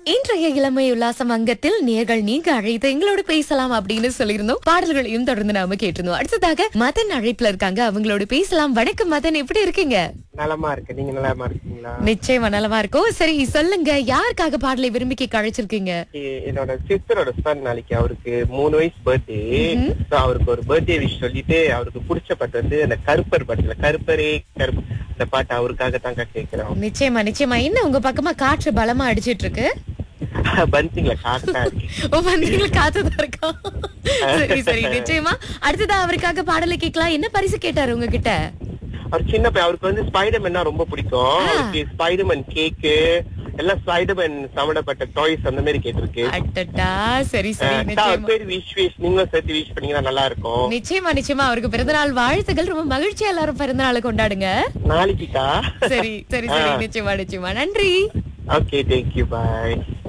இன்றைய இளமை உல்லாசம் அங்கத்தில் நேர்கள் நீங்க அழைத்து எங்களோட பேசலாம் அப்படின்னு சொல்லியிருந்தோம் பாடல்களையும் தொடர்ந்து நாம கேட்டிருந்தோம் அடுத்ததாக மதன் அழைப்புல இருக்காங்க அவங்களோட பேசலாம் வணக்கம் மதன் எப்படி இருக்கீங்க நலமா இருக்கு நீங்க நலமா இருக்கீங்களா நிச்சயமா நலமா இருக்கும் சரி சொல்லுங்க யாருக்காக பாடலை விரும்பி கேட்க அழைச்சிருக்கீங்க எ- என்னோட சிஸ்டரோட சன் நாளைக்கு அவருக்கு மூணு வயசு பர்த்டே அவருக்கு ஒரு பர்த்டே விஷ் சொல்லிட்டு அவருக்கு பிடிச்ச பாட்டு வந்து அந்த கருப்பர் பாட்டுல கருப்பரே கருப்பு அந்த பாட்டு அவருக்காக தாங்க கேக்குறோம் நிச்சயமா நிச்சயமா என்ன உங்க பக்கமா காற்று பலமா அடிச்சிட்டு இருக்கு பன்சிங்ல காட்டா இருக்கு ஓ வந்தீங்களா காத்துதான் இருக்கா சரி சரி நிச்சயமா அடுத்ததா அவருக்காக பாடலை கேட்கலாம் என்ன பரிசு கேட்டாரு உங்ககிட்ட அவர் சின்ன பையன் அவருக்கு வந்து ஸ்பைடர்மேன்னா ரொம்ப பிடிக்கும் அவருக்கு ஸ்பைடர்மேன் கேக்கு எல்லாம் ஸ்பைடர்மேன் சம்பந்தப்பட்ட டாய்ஸ் அந்த மாதிரி கேட்டிருக்கு அட்டட்டா சரி சரி அவர் நிச்சயமா பேர் விஷ் விஷ் நீங்களும் சேர்த்து விஷ் பண்ணீங்கன்னா நல்லா இருக்கும் நிச்சயமா நிச்சயமா அவருக்கு பிறந்தநாள் வாழ்த்துக்கள் ரொம்ப மகிழ்ச்சியா எல்லாரும் பிறந்தநாளை கொண்டாடுங்க நாளைக்குக்கா சரி சரி சரி நிச்சயமா நிச்சயமா நன்றி ஓகே தேங்க்யூ பாய்